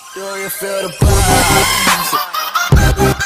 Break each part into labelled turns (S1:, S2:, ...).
S1: Do you feel the vibe?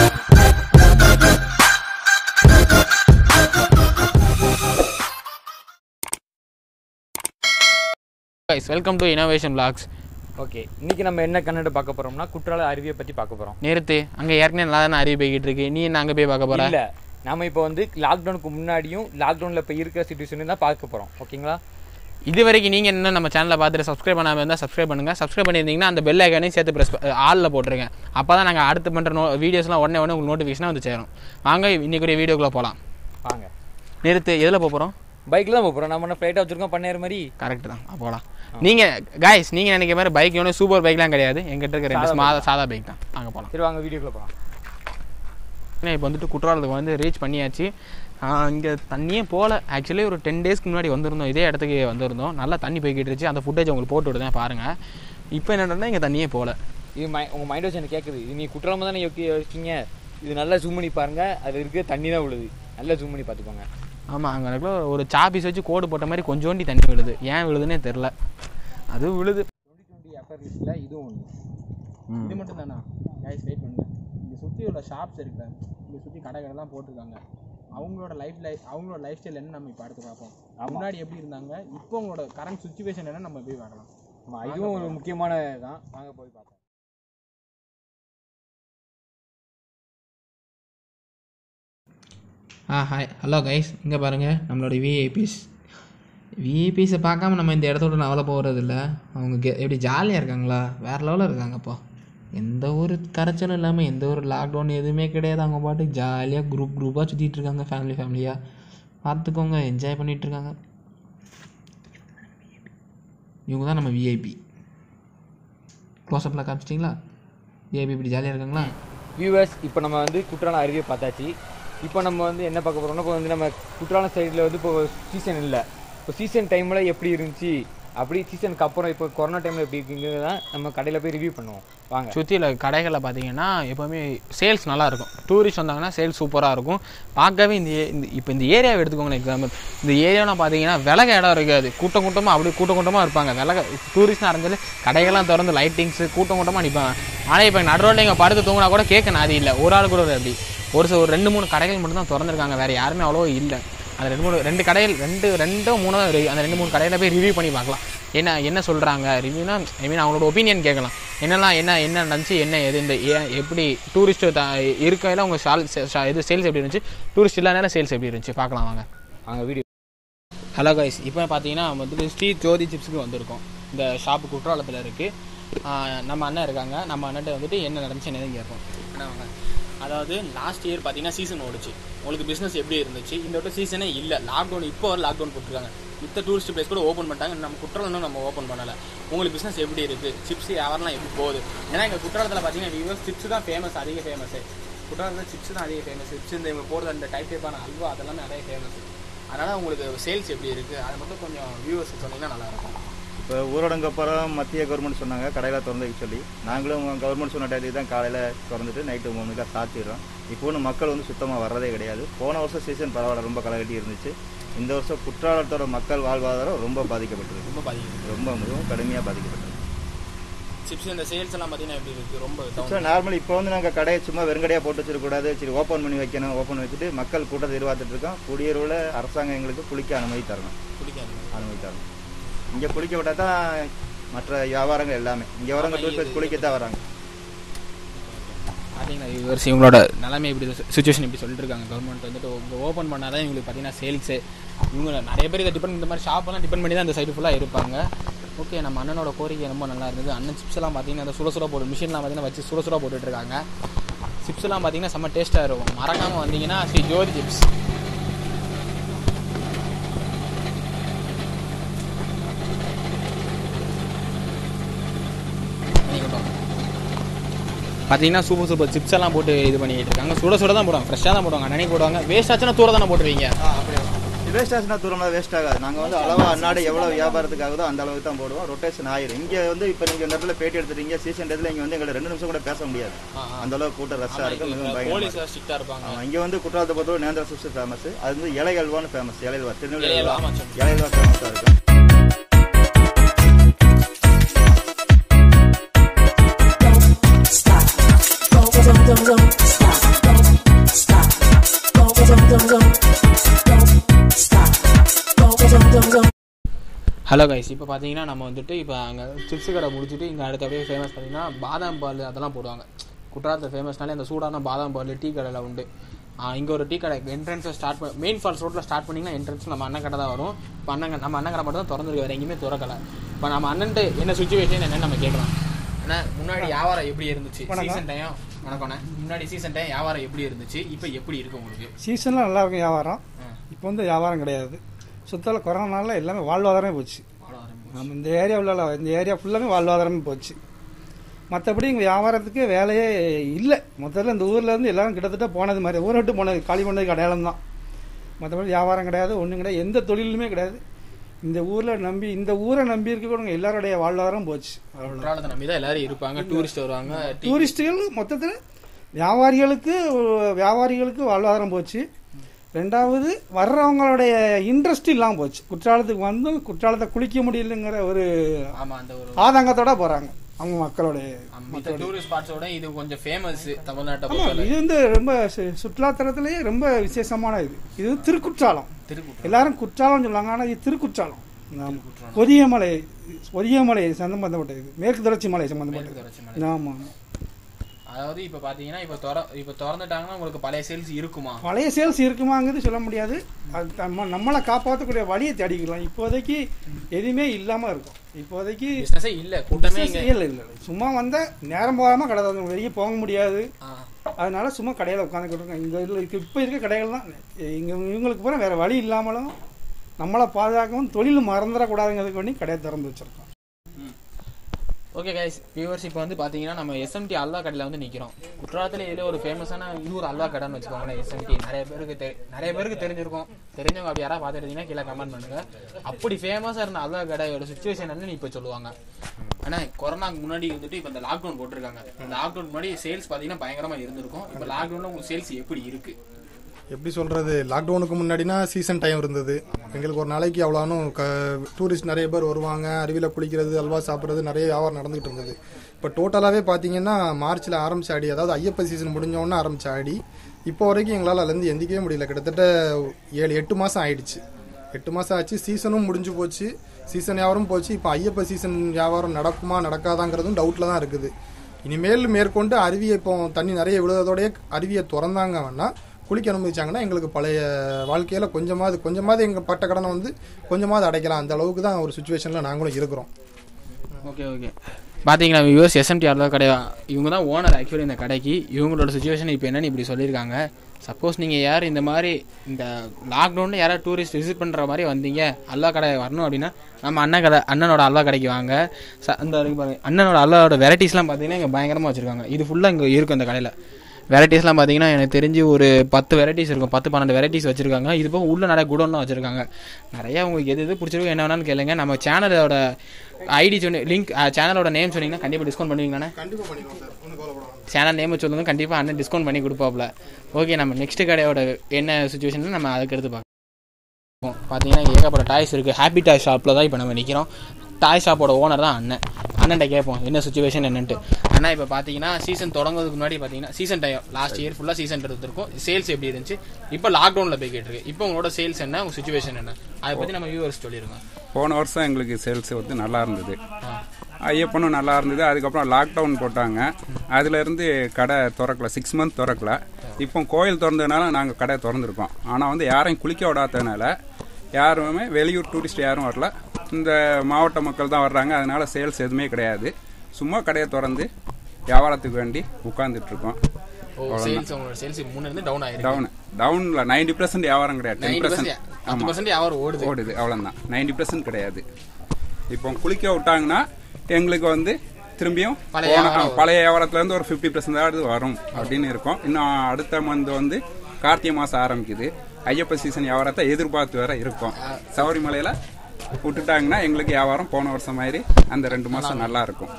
S2: Guys welcome to innovation blocks
S3: okay இன்னைக்கு நம்ம என்ன கன்னட பார்க்க போறோம்னா குற்றால அருவியை பத்தி பார்க்க போறோம்
S2: நிறுத்து அங்கே ஏற்கனவே நல்லா தானே அறிவு போய்கிட்டு இருக்கு நீ என்ன அங்கே போய் பார்க்க போற
S3: இல்ல நாம இப்போ வந்து லாக்டவுனுக்கு முன்னாடியும் லாக்டவுன்ல இப்போ இருக்கிற சுச்சுவேஷன் தான் பார்க்க போறோம் ஓகேங்களா
S2: இது வரைக்கும் நீங்கள் என்ன நம்ம சேனலை பார்த்துட்டு சப்ஸ்கிரைப் பண்ணாமல் இருந்தால் சப்ஸ்கிரைப் பண்ணுங்கள் சப்ஸ்கிரைப் பண்ணியிருந்தீங்கன்னா அந்த பெல் ஐக்கானையும் சேர்த்து ப்ரெஸ் ஆளில் போட்டுருங்க அப்போ தான் நாங்கள் அடுத்து பண்ணுற நோ வீடியோஸ்லாம் உடனே உடனே உங்களுக்கு நோட்டிஃபிகேஷனாக வந்து சேரும் வாங்க இன்னைக்கு ஒரு வீடியோக்குள்ளே போகலாம்
S3: வாங்க
S2: நிறுத்து எதில் போக போகிறோம்
S3: பைக்ல தான் போறோம் நம்ம என்ன ஃப்ளைட்டாக வச்சிருக்கோம் பண்ணேற மாதிரி
S2: கரெக்ட் தான் போகலாம் நீங்கள் காய்ஸ் நீங்கள் நினைக்கிற மாதிரி பைக் ஒன்றும் சூப்பர் பைக்லாம் கிடையாது எங்கிட்ட இருக்க ரெண்டு
S3: சாதா
S2: ஸ்மா சாதா பைக் தான் அங்கே போகலாம்
S3: சரி வாங்க வீடியோக்குள்ள போகலாம்
S2: ஏன்னா இப்போ வந்துட்டு குற்றாலத்துக்கு வந்து ரீச் பண்ணியாச்சு இங்கே தண்ணியே போகல ஆக்சுவலி ஒரு டென் டேஸ்க்கு முன்னாடி வந்திருந்தோம் இதே இடத்துக்கு வந்திருந்தோம் நல்லா தண்ணி போய்கிட்டு இருந்துச்சு அந்த ஃபுட்டேஜ் உங்களுக்கு போட்டு விடுதேன் பாருங்கள் இப்போ என்னன்னா இங்கே தண்ணியே போகல
S3: இது மை உங்க மைண்ட் வச்சு எனக்கு கேட்குது இது நீ குற்றாலம் தானே யோக்கி யோசிச்சிங்க இது நல்லா ஜூம் பண்ணி பாருங்க அது இருக்க தண்ணி தான் விழுது நல்லா ஜூம் பண்ணி பார்த்துக்கோங்க
S2: ஆமாம் அங்கே இருக்கிற ஒரு சாப்பீஸ் வச்சு கோடு போட்ட மாதிரி கொஞ்சோண்டி தண்ணி விழுது ஏன் விழுதுன்னே தெரில அது விழுது
S3: டுவெண்ட்டி டுவெண்ட்டி எஃபர் லிஸ்ட்டில் இதுவும் ஒன்று
S2: இது மட்டும் தானா கைஸ் வெயிட் பண்ணுங்க இங்கே சுற்றி உள்ள ஷாப்ஸ் இருக்குல்ல இங்கே சுற்றி கடை கடைலாம் போட்டிருக்காங்க அவங்களோட லைஃப் லைஃப் அவங்களோட லைஃப் ஸ்டைல் என்ன நம்ம இப்போ அடுத்து பார்ப்போம் முன்னாடி எப்படி இருந்தாங்க இப்போ அவங்களோட கரண்ட் சுச்சுவேஷன் என்ன நம்ம போய் பார்க்கலாம்
S3: ஆமாம் இதுவும் ஒரு முக்கியமான தான் வாங்க போய் பார்ப்போம்
S2: ஆ ஹாய் ஹலோ கைஸ் இங்கே பாருங்கள் நம்மளோட விஐபிஸ் விஐபிஸை பார்க்காம நம்ம இந்த இடத்த விட்டு நவல போகிறதில்ல அவங்க கெ எப்படி ஜாலியாக இருக்காங்களா வேறு லெவலில் இருக்காங்கப்பா எந்த ஒரு கரைச்சலும் இல்லாமல் எந்த ஒரு லாக்டவுன் எதுவுமே கிடையாது அவங்க பாட்டுக்கு ஜாலியாக குரூப் குரூப்பாக சுற்றிட்டு இருக்காங்க ஃபேமிலி ஃபேமிலியாக பார்த்துக்கோங்க என்ஜாய் பண்ணிகிட்டு இருக்காங்க இவங்க தான் நம்ம விஐபி க்ளோஸ்அப்பில் காமிச்சிட்டிங்களா விஐபி இப்படி ஜாலியாக இருக்காங்களா
S3: வியூவர்ஸ் இப்போ நம்ம வந்து குற்றாலம் அருவியை பார்த்தாச்சு இப்போ நம்ம வந்து என்ன பார்க்க போறோம்னா இப்போ வந்து நம்ம குற்றாலம் சைடில் வந்து இப்போ சீசன் இல்லை இப்போ சீசன் டைமில் எப்படி இருந்துச்சு அப்படி சீசனுக்கு அப்புறம் இப்போ கொரோனா டைமில் எப்படி இருக்குங்கிறது தான் நம்ம கடையில் போய் ரிவ்யூ பண்ணுவோம் வாங்க
S2: சுற்றியில் கடைகளில் பார்த்தீங்கன்னா எப்போவுமே சேல்ஸ் நல்லா இருக்கும் டூரிஸ்ட் வந்தாங்கன்னா சேல்ஸ் சூப்பராக இருக்கும் பார்க்கவே இந்த ஏ- இந்த இப்போ இந்த ஏரியாவை எடுத்துக்கோங்களேன் எக்ஸாம்பிள் இந்த ஏரியாவில் பார்த்தீங்கன்னா விலக இடம் இருக்காது கூட்டம் கூட்டமாக அப்படி கூட்டம் கூட்டமாக இருப்பாங்க விலக டூரிஸ்ட்னு அறிஞ்சாலே கடைகள்லாம் திறந்து லைட்டிங்ஸு கூட்டம் கூட்டமாக நிற்பாங்க ஆனால் இப்போ நடுரோட்டில் இங்கே படுத்து தூங்கினா கூட கேட்க நாதி இல்லை ஒரு ஆள் கூட அப்படி ஒரு சில ஒரு ரெண்டு மூணு கடைகள் மட்டும் தான் திறந்துருக்காங்க வேறு யாருமே அவ்வளோ இல்லை அந்த ரெண்டு மூணு ரெண்டு கடையில் ரெண்டு ரெண்டோ மூணோ தான் இருக்கு. அந்த ரெண்டு மூணு கடையில் போய் ரிவ்யூ பண்ணி பார்க்கலாம் என்ன என்ன சொல்கிறாங்க ரிவ்யூனா ஐ மீன் அவங்களோட ஒப்பீனியன் கேட்கலாம் என்னெல்லாம் என்ன என்ன நடந்துச்சு என்ன எது இந்த ஏன் எப்படி டூரிஸ்ட் இருக்கையில் அவங்க ஷால் ஷா- இது சேல்ஸ் எப்படி இருந்துச்சு டூரிஸ்ட் இல்லாத சேல்ஸ் எப்படி இருந்துச்சு பார்க்கலாம் வாங்க
S3: வாங்க வீடியோ
S2: ஹலோ கைஸ் இப்போ பார்த்தீங்கன்னா நம்ம வந்து ஸ்ரீ ஜோதி சிப்ஸுக்கு வந்திருக்கோம் இந்த ஷாப்பு குற்றாலத்தில் இருக்குது நம்ம அண்ணன் இருக்காங்க நம்ம அண்ணன்ட்ட வந்துட்டு என்ன நடந்துச்சு என்னது கேட்போம் அண்ணா வாங்க அதாவது லாஸ்ட் இயர் பார்த்தீங்கன்னா சீசன் ஓடுச்சு உங்களுக்கு பிஸ்னஸ் எப்படி இருந்துச்சு இந்த வட்டம் சீசனே இல்லை லாக்டவுன் இப்போ ஒரு லாக்டவுன் போட்டிருக்காங்க மித்த டூரிஸ்ட் பிளேஸ் கூட ஓப்பன் பண்ணிட்டாங்க நம்ம குற்றாலம் இன்னும் நம்ம ஓப்பன் பண்ணலை உங்களுக்கு பிஸ்னஸ் எப்படி இருக்குது சிப்ஸ் வியாபாரம்லாம் எப்படி போகுது ஏன்னா எங்கள் குற்றாலத்தில் பார்த்தீங்கன்னா வியூவர்ஸ் சிப்ஸ் தான் ஃபேமஸ் அதிக ஃபேமஸ் குற்றாலத்தில் சிப்ஸ் தான் அதிக ஃபேமஸ் சிப்ஸ் இந்த இவங்க போடுற அந்த டைப் டைப்பான அல்வா அதெல்லாமே நிறைய ஃபேமஸ் அதனால் உங்களுக்கு சேல்ஸ் எப்படி இருக்குது அதை மட்டும் கொஞ்சம் வியூவர்ஸ் சொன்னீங்கன்னா நல்லாயிருக்கும்
S4: இப்போ ஊரடங்கு அப்புறம் மத்திய கவர்மெண்ட் சொன்னாங்க கடையில் திறந்து வைக்க சொல்லி நாங்களும் கவர்மெண்ட் சொன்ன டைத்துக்கு தான் காலையில் திறந்துட்டு நைட்டு மூணு மணிக்கா சாத்திடுறோம் இப்போ ஒன்றும் மக்கள் வந்து சுத்தமாக வர்றதே கிடையாது போன வருஷம் சீசன் பரவாயில்ல ரொம்ப களைகட்டி இருந்துச்சு இந்த வருஷம் குற்றாலத்தோட மக்கள் வாழ்வாதாரம் ரொம்ப பாதிக்கப்பட்டது
S2: ரொம்ப பாதிக்கும்
S4: ரொம்ப மிகவும் கடுமையாக பாதிக்கப்பட்டது
S2: சிப்ஸ் இந்த சேல்ஸ் எல்லாம் பார்த்தீங்கன்னா எப்படி இருக்குது ரொம்ப down.
S4: ஸோ நார்மல் இப்போ வந்து நாங்கள் கடையை சும்மா வெறுங்கடையாக போட்டு வச்சிருக்கக்கூடாது சரி ஓப்பன் பண்ணி வைக்கணும் ஓப்பன் வச்சுட்டு மக்கள் கூட்டத்தை எதிர்பார்த்துட்டு இருக்கோம் குடியேறுவில் அரசாங்கம் எங்களுக்கு குளிக்க அனுமதி தரணும்
S2: பிடிக்காது
S4: அனுமதி தரணும் இங்கே குளிக்க விட்டால் தான் மற்ற வியாபாரங்கள் எல்லாமே இங்கே வரவங்க டூரிஸ்ட் குளிக்க தான் வராங்க
S2: பார்த்தீங்கன்னா வியூவர்ஸ் இவங்களோட நிலைமை இப்படி சுச்சுவேஷன் இப்படி சொல்லிட்டு இருக்காங்க கவர்மெண்ட் வந்துட்டு ஓப்பன் பண்ணால் தான் இவங்களுக்கு பார்த்தீங்கன்னா சேல்ஸு இவங்க நிறைய பேர் இதை டிபெண்ட் இந்த மாதிரி ஷாப்பெல்லாம் டிபெண்ட் பண்ணி தான் இந்த சைடு ஃபுல்லாக இருப்பாங்க ஓகே நம்ம அண்ணனோட கோரிக்கை ரொம்ப நல்லா இருந்தது அண்ணன் சிப்ஸ் எல்லாம் பார்த்தீங்கன்னா அந்த சுட சுட போட்டு மிஷின்லாம் பார்த்தீங்கன்னா வச்சு சுட சுட போட்டுட்டு இருக்காங்க சிப்ஸ் எல்லாம் பார்த்தீங்கன்னா செம்ம டேஸ்ட்டாக இருக்கும் மறக்காமல் வந்தீங்கன்னா ஸ்ரீ ஜோதி சிப்ஸ் பார்த்தீங்கன்னா சூப்பர் சூப்பர் சிப்ஸ் எல்லாம் போட்டு இது பண்ணிட்டு இருக்காங்க சுட சுட தான் போடுவாங்க ஃப்ரெஷ்ஷாக தான் போடுவாங்க அன்னைக்கு போடுவாங்க வேஸ்ட் ஆச்சுன்னா தூர தானே போட்டுருவீங்க
S4: வேஸ்ட் ஆச்சுன்னா தூரமாக வேஸ்ட் ஆகாது நாங்கள் வந்து அளவா அன்னாடு எவ்வளோ வியாபாரத்துக்கு ஆகுதோ அந்த அளவுக்கு தான் போடுவோம் ரொட்டேஷன் ஆயிரும் இங்கே வந்து இப்போ நீங்கள் இந்த இடத்துல பேட்டி எடுத்துட்டீங்க சீசன் டேத்தில் இங்கே வந்து எங்களை ரெண்டு நிமிஷம் கூட பேச முடியாது அந்த அளவுக்கு கூட்டம் ரஷ்ஷாக இருக்கும் மிகவும் பயங்கரமா
S2: போலீஸ்
S4: இருக்கும்.
S2: ஸ்ட்ரிக்டாக இருப்பாங்க
S4: ஆமா இங்கே வந்து குற்றாலத்தை பொறுத்தவரை நேந்திர சிப்ஸ் ஃபேமஸ் அது வந்து இலை அல்வான்னு ஃபேமஸ் இலை அல்வா திருநெல்வேலி
S2: இலை அல்வா,
S4: அல்வா
S2: ஆமா, சொல்லு.
S4: இலை அல்வா ஃபேமஸாக இருக்கும்
S2: ஹலோ கைஸ் இப்போ பார்த்தீங்கன்னா நம்ம வந்துட்டு இப்போ அங்கே சிப்ஸ் கடை முடிச்சுட்டு இங்கே அடுத்த அப்படியே ஃபேமஸ் பார்த்தீங்கன்னா பாதாம் பால் அதெல்லாம் போடுவாங்க குற்றாலத்தில் ஃபேமஸ்னாலே அந்த சூடான பாதாம் பால் டீ கடையில் உண்டு இங்கே ஒரு டீ கடை என்ட்ரன்ஸை ஸ்டார்ட் பண்ண மெயின் ஃபால்ஸ் ரோட்டில் ஸ்டார்ட் பண்ணிங்கன்னா என்ட்ரன்ஸ் நம்ம அண்ணன் கடை தான் வரும் இப்போ அண்ணன் நம்ம அண்ணன் கடை மட்டும் தான் திறந்துருக்கு வேறு எங்கேயுமே திறக்கலை இப்போ நம்ம அண்ணன்ட்டு என்ன சுச்சுவேஷன் என்னன்னு நம்ம கேட்கலாம் அண்ணா முன்னாடி வியாபாரம் எப்படி இருந்துச்சு சீசன் டைம் வணக்கம்ண்ணே முன்னாடி சீசன் டைம் வியாபாரம் எப்படி இருந்துச்சு இப்போ எப்படி இருக்கு உங்களுக்கு
S1: சீசனில் நல்லா இருக்கும் வியாபாரம் இப்போ வந்து வியாபாரம் கிடையாது சுத்தல கொரோனால எல்லாமே வாழ்வாதாரமே போச்சு நம்ம இந்த ஏரியா உள்ள இந்த ஏரியா ஃபுல்லாமே வாழ்வாதாரமே போச்சு மற்றபடி இங்கே வியாபாரத்துக்கு வேலையே இல்லை முதல்ல இந்த ஊர்ல இருந்து எல்லாரும் கிட்டத்தட்ட போனது மாதிரி ஊரை விட்டு போனது காலி பண்ணதுக்கு அடையாளம் தான் மற்றபடி வியாபாரம் கிடையாது ஒன்றும் கிடையாது எந்த தொழிலுமே கிடையாது இந்த ஊரில் நம்பி இந்த ஊரை நம்பி இருக்கக்கூடிய எல்லாருடைய வாழ்வாதாரம் போச்சு அவ்வளோ
S2: குற்றாலத்தை நம்பி தான் எல்லாரும் இருப்பாங்க டூரிஸ்ட் வருவாங்க டீ
S1: டூரிஸ்டுகள் மொத்தத்தில் வியாபாரிகளுக்கு வியாபாரிகளுக்கு வாழ்வாதாரம் போச்சு ரெண்டாவது வர்றவங்களுடைய இன்ட்ரெஸ்ட் இல்லாமல் போச்சு குற்றாலத்துக்கு வந்து குற்றாலத்தை குளிக்க முடியலங்கிற ஒரு
S2: ஆமா அந்த ஒரு
S1: ஆதங்கத்தோட போறாங்க அவங்க மக்களுடைய
S2: மற்ற டூரிஸ்ட் ஸ்பாட்ஸோட இது கொஞ்சம் ஃபேமஸ் தமிழ்நாட்டை
S1: ஆமா
S2: பொறுத்தவரை
S1: இது வந்து ரொம்ப சு- சுற்றுலாத்தலத்திலேயே ரொம்ப விசேஷமான இது இது வந்து திருக்குற்றாலம்
S2: திருக்குற்றாலம்
S1: எல்லாரும் குற்றாலம் சொல்லுவாங்க ஆனா இது திருக்குற்றாலம் ஆமா. பொதியமலை பொதியமலை சம்பந்தப்பட்ட இது மேற்கு தொடர்ச்சி மலை
S2: மேற்கு
S1: சம்பந்தப்பட்டது
S2: தொடர்ச்சி மலை.
S1: ஆமா
S2: அதாவது இப்ப பாத்தீங்கன்னா இப்ப திற இப்ப திறந்துட்டாங்கன்னா உங்களுக்கு பழைய சேல்ஸ் இருக்குமா
S1: பழைய சேல்ஸ் இருக்குமாங்கிறது சொல்ல முடியாது அது நம்ம நம்மளை காப்பாற்றக்கூடிய வழியை தேடிக்கலாம் இப்போதைக்கு எதுவுமே இல்லாம இருக்கும் இப்போதைக்கு
S2: பிசினஸே இல்ல கூட்டமே இங்க
S1: இல்லை இல்லை சும்மா வந்த நேரம் போகாம கடை திறந்து வெளியே போக முடியாது
S2: ஆ.
S1: அதனால சும்மா கடையில் உட்காந்துக்கிட்டு இருக்கோம் இங்கே இருக்க இப்போ இருக்க கடைகள் தான் இங்கே இவங்களுக்கு பூரா வேற வழி இல்லாமலும் நம்மளை பாதுகாக்கவும் தொழில் மறந்துடக்கூடாதுங்கிறதுக்கு வேண்டி கடையை திறந்து வச்சிருக்கோம்
S2: ஓகே கைஸ் வியூவர்ஸ் இப்போ வந்து பாத்தீங்கன்னா நம்ம எஸ்எம்டி அல்வா கடையில் வந்து நிக்கிறோம் குற்றாலத்துல இதுல ஒரு ஃபேமஸான இன்னொரு அல்வா கடைன்னு வச்சுக்கோங்களேன் எஸ்எம்டி நிறைய பேருக்கு தெரி- நிறைய பேருக்கு தெரிஞ்சிருக்கும் தெரிஞ்சவங்க அப்படி யாராவது பார்த்துருந்தீங்கன்னா கீழே கமெண்ட் பண்ணுங்க அப்படி ஃபேமஸா இருந்த அல்வா கடையோட சுச்சுவேஷன் என்னன்னு இப்போ சொல்லுவாங்க ஆனா கொரோனாக்கு முன்னாடி வந்துட்டு இப்போ இந்த லாக்டவுன் போட்டிருக்காங்க இந்த லாக்டவுன் முன்னாடி சேல்ஸ் பாத்தீங்கன்னா பயங்கரமா இருந்திருக்கும் இப்போ லாக்டவுன்ல உங்களுக்கு சேல்ஸ் எப்படி இருக்கு
S5: எப்படி சொல்கிறது லாக்டவுனுக்கு முன்னாடினா சீசன் டைம் இருந்தது எங்களுக்கு ஒரு நாளைக்கு அவ்வளோனும் க டூரிஸ்ட் நிறைய பேர் வருவாங்க அருவியில் குளிக்கிறது அல்வா சாப்பிட்றது நிறைய வியாபாரம் நடந்துகிட்டு இருந்தது இப்போ டோட்டலாகவே பார்த்தீங்கன்னா மார்ச்சில் ஆரம்பிச்ச ஆடி அதாவது ஐயப்ப சீசன் முடிஞ்சோடனே ஆரம்பிச்ச ஆடி இப்போ வரைக்கும் எங்களால் அதுலேருந்து எந்திக்கவே முடியல கிட்டத்தட்ட ஏழு எட்டு மாதம் ஆயிடுச்சு எட்டு மாதம் ஆச்சு சீசனும் முடிஞ்சு போச்சு சீசன் வியாபாரம் போச்சு இப்போ ஐயப்ப சீசன் வியாபாரம் நடக்குமா நடக்காதாங்கிறதும் டவுட்டில் தான் இருக்குது இனிமேல் மேற்கொண்டு அருவியை இப்போ தண்ணி நிறைய விழுறதோடய அருவியை திறந்தாங்க வேணா குளிக்க அனுமதிச்சாங்கன்னா எங்களுக்கு பழைய வாழ்க்கையில கொஞ்சமாவது கொஞ்சமாவது எங்க பட்ட கடனை வந்து கொஞ்சமாவது அடைக்கலாம் அந்த அளவுக்கு தான் ஒரு சுச்சுவேஷன்ல நாங்களும் இருக்கிறோம்
S2: ஓகே ஓகே பார்த்தீங்களா வியூவர்ஸ் எஸ்எம்டி அல்வா கடை இவங்க தான் ஓனர் ஆக்சுவலி இந்த கடைக்கு இவங்களோட சுச்சுவேஷன் இப்போ என்னன்னு இப்படி சொல்லியிருக்காங்க சப்போஸ் நீங்கள் யார் இந்த மாதிரி இந்த லாக்டவுனில் யாராவது டூரிஸ்ட் விசிட் பண்ணுற மாதிரி வந்தீங்க அல்வா கடை வரணும் அப்படின்னா நம்ம அண்ணன் கடை அண்ணனோட அல்வா கடைக்கு வாங்க ச இந்த இருக்கு பாருங்க அண்ணனோட அல்வாவோட வெரைட்டிஸ்லாம் பார்த்தீங்கன்னா இங்கே பயங்கரமாக வச்சுருக்காங்க இது ஃபுல்லாக இங்கே இருக்கும் இந்த கடையில் வெரைட்டிஸ்லாம் பார்த்தீங்கன்னா எனக்கு தெரிஞ்சு ஒரு பத்து வெரைட்டிஸ் இருக்கும் பத்து பன்னெண்டு வெரைட்டிஸ் வச்சுருக்காங்க இது போக உள்ள நிறைய குடோன்லாம் வச்சுருக்காங்க நிறைய உங்களுக்கு எது எது பிடிச்சிருக்கோ என்ன வேணாலும் கேளுங்க நம்ம சேனலோட ஐடி சொன்னி லிங்க் சேனலோட நேம் சொன்னீங்கன்னா கண்டிப்பாக டிஸ்கவுண்ட் பண்ணுவீங்கண்ணே
S5: கண்டிப்பா பண்ணிடுவோம் சார் ஒன்றும் கவலைப்படாமல்
S2: சேனல் நேம் சொல்லுங்க கண்டிப்பாக அண்ணன் டிஸ்கவுண்ட் பண்ணி கொடுப்பாப்ல ஓகே நம்ம நெக்ஸ்ட் கடையோட என்ன சுச்சுவேஷன் நம்ம அதுக்கு எடுத்து பார்ப்போம் பார்த்தீங்கன்னா இங்கே ஏகப்பட்ட டாய்ஸ் இருக்குது ஹாப்பி டாய் ஷாப்பில் தான் இப்போ நம்ம நிற்கிறோம் டாய் ஷாப்போட ஓனர் தான் அண்ணன் அண்ணன்ட்ட கேட்போம் என்ன சுச்சுவேஷன் என்னன்ட்டு அண்ணா இப்போ பார்த்தீங்கன்னா சீசன் தொடங்குறதுக்கு முன்னாடி பார்த்தீங்கன்னா சீசன் டைம் லாஸ்ட் இயர் ஃபுல்லாக சீசன் இருந்திருக்கும் சேல்ஸ் எப்படி இருந்துச்சு இப்போ லாக்டவுனில் போய்கிட்டு இருக்கு இப்போ உங்களோட சேல்ஸ் என்ன உங்கள் சுச்சுவேஷன் என்ன அதை பற்றி நம்ம வியூவர்ஸ் சொல்லிடுங்க
S6: போன வருஷம் எங்களுக்கு சேல்ஸ் வந்து நல்லா இருந்தது ஐயப்பனும் நல்லா இருந்தது அதுக்கப்புறம் லாக்டவுன் போட்டாங்க அதுலேருந்து கடை திறக்கல சிக்ஸ் மந்த் திறக்கல இப்போ கோயில் திறந்ததுனால நாங்கள் கடை திறந்துருக்கோம் ஆனால் வந்து யாரையும் குளிக்க விடாததுனால யாருமே வெளியூர் டூரிஸ்ட் யாரும் வரல இந்த மாவட்ட மக்கள் தான் வர்றாங்க அதனால சேல்ஸ் எதுவுமே கிடையாது சும்மா கடையை திறந்து வியாபாரத்துக்கு வேண்டி உட்காந்துட்டு இருக்கோம்
S2: ஓ சேல்ஸ் உங்களோட சேல்ஸ் முன்னே இருந்து டவுன் ஆயிருக்கு
S6: டவுன் டவுனில் நைன்டி பர்சன்ட் வியாபாரம் கிடையாது டென்
S2: நைன்டி
S6: பர்சன்ட்
S2: பர்சன்ட் பத்து பர்சன்ட் வியாபாரம் ஓடுது
S6: ஓடுது அவ்வளோதான் நைன்டி பர்சன்ட் கிடையாது இப்போ குளிக்க விட்டாங்கன்னா எங்களுக்கு வந்து திரும்பியும்
S2: பழைய
S6: போன-
S2: வியாபாரம்
S6: பழைய வியாபாரத்துலேருந்து ஒரு ஃபிஃப்டி பர்சன்டாவது வரும் அப்படின்னு இருக்கும் இன்னும் அடுத்த மந்த் வந்து கார்த்திகை மாதம் ஆரம்பிக்குது ஐயப்ப சீசன் வியாபாரத்தை எதிர்பார்த்து வேற இருக்கும் சபரிமலையில் விட்டுட்டாங்கன்னா எங்களுக்கு வியாபாரம் போன வருஷம் மாதிரி அந்த ரெண்டு மாதம் நல்லா இருக்கும்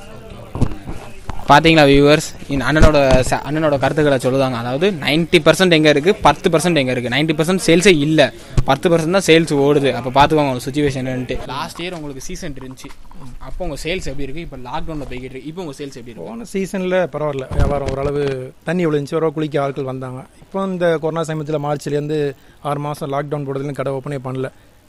S2: பாத்தீங்களா வியூவர்ஸ் இந்த அண்ணனோட ச- அண்ணனோட கருத்துக்களை சொல்லுவாங்க அதாவது நைன்டி பர்சன்ட் எங்க இருக்கு பத்து பர்சன்ட் எங்க இருக்கு நைன்டி பர்சன்ட் சேல்ஸே இல்ல பத்து பர்சன்ட் தான் சேல்ஸ் ஓடுது அப்ப பாத்துக்கோங்க உங்க சுச்சுவேஷன்ட்டு லாஸ்ட் இயர் உங்களுக்கு சீசன் இருந்துச்சு அப்போ உங்க சேல்ஸ் எப்படி இருக்கு இப்போ லாக்டவுன்ல போய்கிட்டு இருக்கு இப்போ உங்க சேல்ஸ் எப்படி இருக்கு
S7: போன சீசனில் பரவாயில்ல வியாபாரம் ஓரளவு தண்ணி விழுந்துச்சு ஓரளவு குளிக்க ஆட்கள் வந்தாங்க இப்போ இந்த கொரோனா சமயத்தில் மார்ச்லேருந்து ஆறு மாதம் லாக்டவுன் போடுறதுலேருந்து கடை ஓப்பனே பண்ணல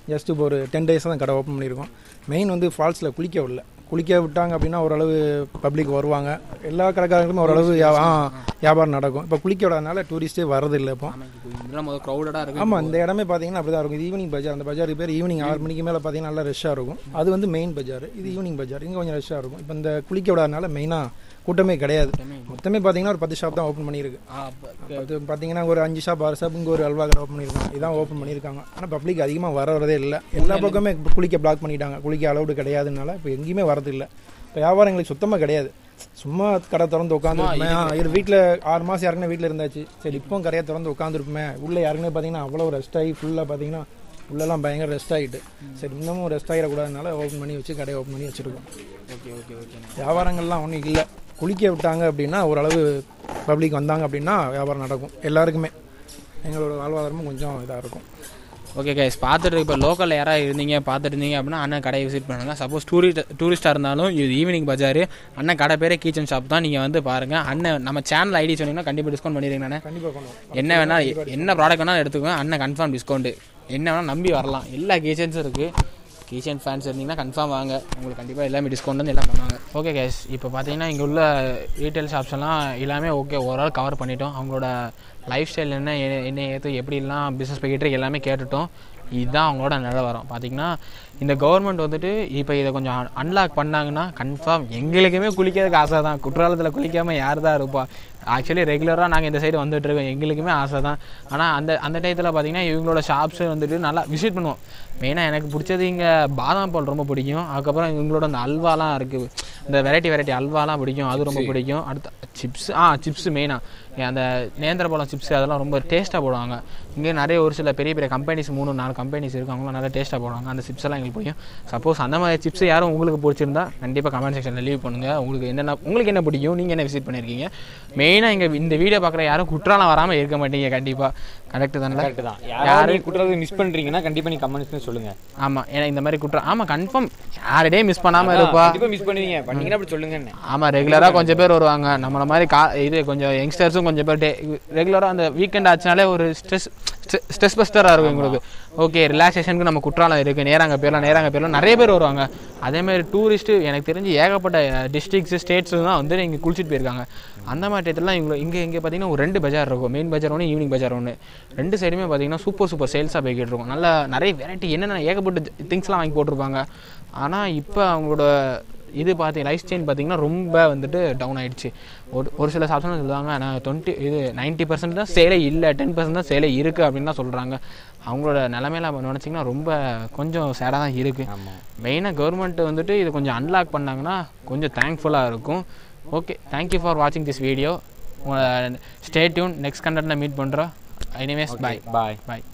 S7: ஜஸ்ட் இப்போ ஒரு டென் டேஸ் தான் கடை ஓப்பன் பண்ணியிருக்கோம் மெயின் வந்து ஃபால்ஸில் குளிக்க விடல குளிக்க விட்டாங்க அப்படின்னா ஓரளவு பப்ளிக் வருவாங்க எல்லா கடைக்காரங்களுமே ஓரளவு வியா- ஆ, வியாபாரம் நடக்கும் இப்போ குளிக்க விடாதனால டூரிஸ்ட்டே வரதில்லை இப்போ
S2: இதெல்லாம் முதல் க்ரௌடடாக இருக்கு
S7: ஆமாம் இந்த இடமே பார்த்தீங்கன்னா அப்படி தான் இருக்கும் இது ஈவினிங் பஜார் அந்த பஜாருக்கு பேர் ஈவினிங் ஆறு மணிக்கு மேலே பார்த்தீங்கன்னா நல்லா ரஷ்ஷாக இருக்கும் அது வந்து மெயின் பஜார் இது ஈவினிங் பஜார் இங்கே கொஞ்சம் ரஷ்ஷாக இருக்கும் இப்போ இந்த குளிக்க விடாதனால மெயினாக கூட்டமே கிடையாது மொத்தமே பார்த்தீங்கன்னா ஒரு பத்து ஷாப் தான் ஓப்பன் பண்ணியிருக்கு அது பார்த்தீங்கன்னா ஒரு அஞ்சு ஷாப் ஆறு ஷாப் இங்கே ஒரு அல்வா கடை ஓப்பன் பண்ணியிருக்காங்க இதான் ஓப்பன் பண்ணியிருக்காங்க ஆனால் பப்ளிக் அதிகமாக வர வரதே இல்லை எல்லா பக்கமே இப்ப குளிக்க பிளாக் பண்ணிட்டாங்க குளிக்க அலௌடு கிடையாதுனால இப்போ எங்கேயுமே வரதில்லை இப்போ வியாபாரம் எங்களுக்கு சுத்தமாக கிடையாது சும்மா கடை திறந்து உட்காந்துருப்போமே இது வீட்டில் ஆறு மாதம் யாருக்குமே வீட்டில் இருந்தாச்சு சரி இப்போ கடையை திறந்து உட்காந்துருப்போமே உள்ளே யாருக்குமே பார்த்தீங்கன்னா அவ்வளோ ரெஸ்ட் ஆகி ஃபுல்லாக பார்த்தீங்கன்னா உள்ளெல்லாம் பயங்கர ரெஸ்ட் ஆகிட்டு சரி இன்னமும் ரெஸ்ட் ஆகிடக்கூடாதுனால ஓப்பன் பண்ணி வச்சு கடையை ஓப்பன் பண்ணி வச்சுருக்கோம்
S2: ஓகே ஓகே ஓகே
S7: வியாபாரங்கள்லாம் ஒன்றும் இல்லை குளிக்க விட்டாங்க அப்படின்னா ஓரளவு பப்ளிக் வந்தாங்க அப்படின்னா வியாபாரம் நடக்கும் எல்லாருக்குமே எங்களோட வாழ்வாதாரமும் கொஞ்சம் இதாக இருக்கும்
S2: ஓகே கைஸ் பார்த்துட்டு இப்போ லோக்கலில் யாராவது இருந்தீங்க பார்த்துட்டு இருந்தீங்க அப்படின்னா அண்ணன் கடையை விசிட் பண்ணுங்க சப்போஸ் டூரிஸ்ட் டூரிஸ்ட்டாக இருந்தாலும் இது ஈவினிங் பஜார் அண்ணன் கடை பேரே கீச்சன் ஷாப் தான் நீங்கள் வந்து பாருங்கள் அண்ணன் நம்ம சேனல் ஐடி சொன்னீங்கன்னா கண்டிப்பாக டிஸ்கவுண்ட் பண்ணிடுங்க அண்ணே
S7: கண்டிப்பாக பண்ணுவோம்
S2: என்ன வேணால் என்ன ப்ராடக்ட் வேணாலும் எடுத்துக்கோங்க அண்ணன் கன்ஃபார்ம் டிஸ்கவுண்ட் என்ன வேணால் நம்பி வரலாம் எல்லா கீச்சன்ஸும் இருக்குது கீச்சன் ஃபேன்ஸ் இருந்தீங்கன்னா கன்ஃபார்ம் வாங்க உங்களுக்கு கண்டிப்பாக எல்லாமே டிஸ்கவுண்ட் வந்து எல்லாம் பண்ணுவாங்க ஓகே கேஸ் இப்போ பார்த்தீங்கன்னா இங்கே உள்ள ரீட்டைல் ஷாப்ஸ் எல்லாம் எல்லாமே ஓகே ஓவரால் கவர் பண்ணிட்டோம் அவங்களோட லைஃப் ஸ்டைல் என்ன எ- என்ன ஏற்று எப்படிலாம் பிஸ்னஸ் போய்கிட்டு எல்லாமே கேட்டுட்டோம் இதுதான் அவங்களோட நிலவரம் பார்த்தீங்கன்னா இந்த கவர்மெண்ட் வந்துட்டு இப்போ இதை கொஞ்சம் அன்லாக் பண்ணாங்கன்னா கன்ஃபார்ம் எங்களுக்குமே குளிக்கிறதுக்கு ஆசை தான் குற்றாலத்தில் குளிக்காமல் யார் தான் இருப்பா ஆக்சுவலி ரெகுலராக நாங்கள் இந்த சைடு வந்துட்டு இருக்கோம் எங்களுக்குமே ஆசை தான் ஆனால் அந்த அந்த டயத்தில் பார்த்தீங்கன்னா இவங்களோட ஷாப்ஸு வந்துட்டு நல்லா விசிட் பண்ணுவோம் மெயினாக எனக்கு பிடிச்சது இங்கே பாதாம் பால் ரொம்ப பிடிக்கும் அதுக்கப்புறம் இவங்களோட அந்த அல்வாலாம் இருக்குது இந்த வெரைட்டி வெரைட்டி அல்வாலாம் பிடிக்கும் அது ரொம்ப பிடிக்கும் அடுத்த சிப்ஸ் ஆ சிப்ஸ் மெயினாக அந்த நேந்திர பழம் சிப்ஸ் அதெல்லாம் ரொம்ப டேஸ்ட்டாக போடுவாங்க இங்கே நிறைய ஒரு சில பெரிய பெரிய கம்பெனிஸ் மூணு நாலு கம்பெனிஸ் இருக்கு அவங்களாம் நல்லா டேஸ்ட்டாக போடுவாங்க அந்த சிப்ஸ் எல்லாம் எங்களுக்கு பிடிக்கும் சப்போஸ் அந்த மாதிரி சிப்ஸ் யாரும் உங்களுக்கு பிடிச்சிருந்தா கண்டிப்பாக கமெண்ட் செக்ஷனில் லீவ் பண்ணுங்கள் உங்களுக்கு என்னென்ன உங்களுக்கு என்ன பிடிக்கும் நீங்கள் என்ன விசிட் பண்ணியிருக்கீங்க மெயினாக இங்கே இந்த வீடியோ பார்க்குற யாரும் குற்றாலம் வராமல் இருக்க மாட்டீங்க கண்டிப்பாக கரெக்டு தானே
S3: கரெக்ட் தான் யாரும் குற்றத்தை மிஸ் பண்றீங்கன்னா கண்டிப்பா நீ கமெண்ட்ஸ் சொல்லுங்க
S2: ஆமாம் ஏன்னா இந்த மாதிரி குற்றம் ஆமாம் கன்ஃபார்ம் யாருடே மிஸ் பண்ணாமல் இருப்பா
S3: கண்டிப்பா மிஸ் பண்ணுவீங்க பண்ணீங்கன்னா அப்படி சொல்லுங்க
S2: ஆமாம் ரெகுலராக கொஞ்சம் பேர் வருவாங்க நம்மள மாதிரி கா இது கொஞ்சம் யங்ஸ்டர்ஸும் கொஞ்சம் பேர் டே ரெகுலராக அந்த வீக்கெண்ட் ஆச்சுனாலே ஒரு ஸ்ட்ரெஸ் ஸ்ட்ரெஸ் பஸ்டராக இருக்கும் எங்களுக்கு ஓகே ரிலாக்ஸேஷனுக்கு நம்ம குற்றாலம் இருக்குது நேராங்க பேர்லாம் நேராங்க பேர்லாம் நிறைய பேர் வருவாங்க அதேமாதிரி டூரிஸ்ட்டு எனக்கு தெரிஞ்சு ஏகப்பட்ட டிஸ்ட்ரிக்ஸ் ஸ்டேட்ஸ் தான் வந்து இங்கே குளிச்சுட்டு போயிருக்காங்க அந்த மாதிரி டயத்துலலாம் இவங்க இங்கே இங்கே பார்த்தீங்கன்னா ஒரு ரெண்டு பஜார் இருக்கும் மெயின் பஜார் ஒன்று ஈவினிங் பஜார் ஒன்று ரெண்டு சைடுமே பார்த்தீங்கன்னா சூப்பர் சூப்பர் சேல்ஸாக போய்கிட்டு இருக்கும் நல்லா நிறைய வெரைட்டி என்னென்ன ஏகப்பட்ட திங்ஸ்லாம் வாங்கி போட்டிருப்பாங்க ஆனால் இப்போ அவங்களோட இது பார்த்தி லைஃப் ஸ்டைல் பார்த்தீங்கன்னா ரொம்ப வந்துட்டு டவுன் ஆயிடுச்சு ஒரு ஒரு சில ஷாப்ஸ்லாம் சொல்லுவாங்க ஆனால் டுவெண்ட்டி இது நைன்ட்டி பர்சன்ட் தான் சேலே இல்லை டென் பர்சன்ட் தான் சேலே இருக்குது அப்படின்னு தான் சொல்கிறாங்க அவங்களோட நிலமையில நினச்சிங்கன்னா ரொம்ப கொஞ்சம் சேடாக தான் இருக்குது மெயினாக கவர்மெண்ட் வந்துட்டு இது கொஞ்சம் அன்லாக் பண்ணாங்கன்னா கொஞ்சம் தேங்க்ஃபுல்லாக இருக்கும் ஓகே தேங்க்யூ ஃபார் வாட்சிங் this video stay tuned next கண்டென்ட்டில் மீட் பண்ணுறோம் எனிவேஸ் பாய்
S3: பாய்
S2: பாய்